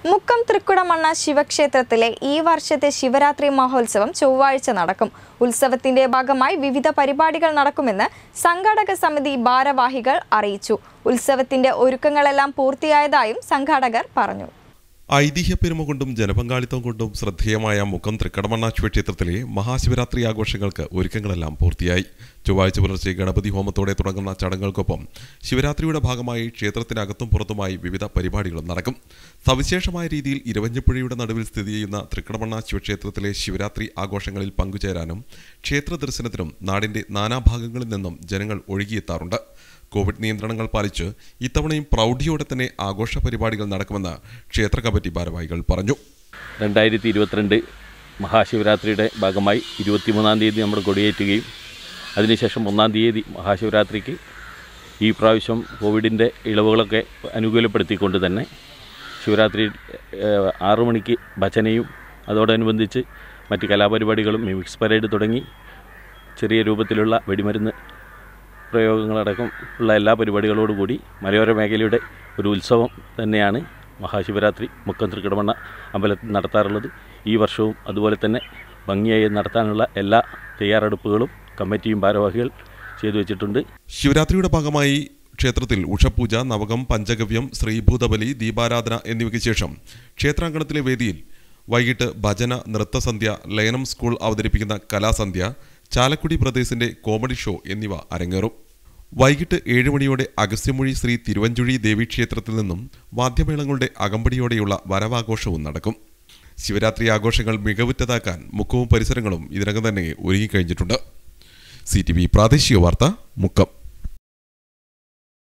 മുക്കം തൃക്കുടമണ്ണ ശിവക്ഷേത്രത്തിലെ ഈ വർഷത്തെ ശിവരാത്രി മഹോത്സവം ചൊവ്വാഴ്ച നടക്കും ഉത്സവത്തിന്റെ ഭാഗമായി വിവിധ പരിപാടികൾ നടക്കുമെന്ന് സംഘാടക സമിതി ഭാരവാഹികൾ അറിയിച്ചു ഉത്സവത്തിന്റെ ഒരുക്കങ്ങളെല്ലാം പൂർത്തിയായതായും സംഘാടകർ പറഞ്ഞു ഐതിഹ്യപ്പെരുമ കൊണ്ടും ജനപങ്കാളിത്തം കൊണ്ടും ശ്രദ്ധേയമായ മുക്കം തൃക്കടമണ്ണ ശിവക്ഷേത്രത്തിലെ മഹാശിവരാത്രി ആഘോഷങ്ങൾക്ക് ഒരുക്കങ്ങളെല്ലാം പൂർത്തിയായി ചൊവ്വാഴ്ച പുലർച്ചെ ഗണപതി ഹോമത്തോടെ തുടങ്ങുന്ന ചടങ്ങുകൾക്കൊപ്പം ശിവരാത്രിയുടെ ഭാഗമായി ക്ഷേത്രത്തിനകത്തും പുറത്തുമായി വിവിധ പരിപാടികളും നടക്കും സവിശേഷമായ രീതിയിൽ ഇരവഞ്ഞപ്പുഴയുടെ നടുവിൽ സ്ഥിതി ചെയ്യുന്ന തൃക്കടമണ്ണ ശിവക്ഷേത്രത്തിലെ ശിവരാത്രി ആഘോഷങ്ങളിൽ പങ്കുചേരാനും ക്ഷേത്ര ദർശനത്തിനും നാടിന്റെ നാനാഭാഗങ്ങളിൽ നിന്നും ജനങ്ങൾ ഒഴുകിയെത്താറുണ്ട് കോവിഡ് നിയന്ത്രണങ്ങൾ പാലിച്ച് ഇത്തവണയും പ്രൗഢിയോടെ തന്നെ ആഘോഷ പരിപാടികൾ നടക്കുമെന്ന് ക്ഷേത്ര കമ്മിറ്റി ഭാരവാഹികൾ പറഞ്ഞു രണ്ടായിരത്തി ഇരുപത്തിരണ്ട് മഹാശിവരാത്രിയുടെ ഭാഗമായി ഇരുപത്തിമൂന്നാം തീയതി നമ്മൾ കൊടിയേറ്റുകയും അതിനുശേഷം ഒന്നാം തീയതി മഹാശിവരാത്രിക്ക് ഈ പ്രാവശ്യം കോവിഡിൻ്റെ ഇളവുകളൊക്കെ അനുകൂലപ്പെടുത്തിക്കൊണ്ട് തന്നെ ശിവരാത്രി ഏഹ്, ആറു മണിക്ക് ഭജനയും അതോടനുബന്ധിച്ച് മറ്റ് കലാപരിപാടികളും മിമിക്സ് പരേഡ് തുടങ്ങി ചെറിയ രൂപത്തിലുള്ള വെടിമരുന്ന് പ്രയോഗങ്ങളടക്കം ഉള്ള എല്ലാ പരിപാടികളോടുകൂടി മലയോര മേഖലയുടെ ഒരു ഉത്സവം തന്നെയാണ് മഹാശിവരാത്രി മുക്കം തൃക്കിടമണ്ണ അമ്പലത്തിൽ നടത്താറുള്ളത് ഈ വർഷവും അതുപോലെ തന്നെ ഭംഗിയായി നടത്താനുള്ള എല്ലാ തയ്യാറെടുപ്പുകളും കമ്മിറ്റിയും ഭാരവാഹികൾ ചെയ്തു വെച്ചിട്ടുണ്ട് ശിവരാത്രിയുടെ ഭാഗമായി ക്ഷേത്രത്തിൽ ഉഷപൂജ നവകം പഞ്ചഗവ്യം ശ്രീഭൂതബലി ദീപാരാധന എന്നിവയ്ക്ക് ശേഷം ക്ഷേത്രാങ്കണത്തിലെ വേദിയിൽ വൈകിട്ട് ഭജന നൃത്തസന്ധ്യ ലയനം സ്കൂൾ അവതരിപ്പിക്കുന്ന കലാസന്ധ്യ ചാലക്കുടി ബ്രദേഴ്സിന്റെ കോമഡി ഷോ എന്നിവ അരങ്ങേറും വൈകിട്ട് ഏഴ് മണിയോടെ അഗസ്ത്യമൊഴി ശ്രീ തിരുവഞ്ചുഴി ദേവീക്ഷേത്രത്തിൽ നിന്നും വാദ്യമേളങ്ങളുടെ അകമ്പടിയോടെയുള്ള വരവാഘോഷവും നടക്കും ശിവരാത്രി ആഘോഷങ്ങൾ മികവുറ്റതാക്കാൻ മുക്കവും പരിസരങ്ങളും ഇതിനകം തന്നെ ഒരുങ്ങിക്കഴിഞ്ഞിട്ടുണ്ട് സി ടി വി പ്രാദേശിക വാർത്ത മുക്കം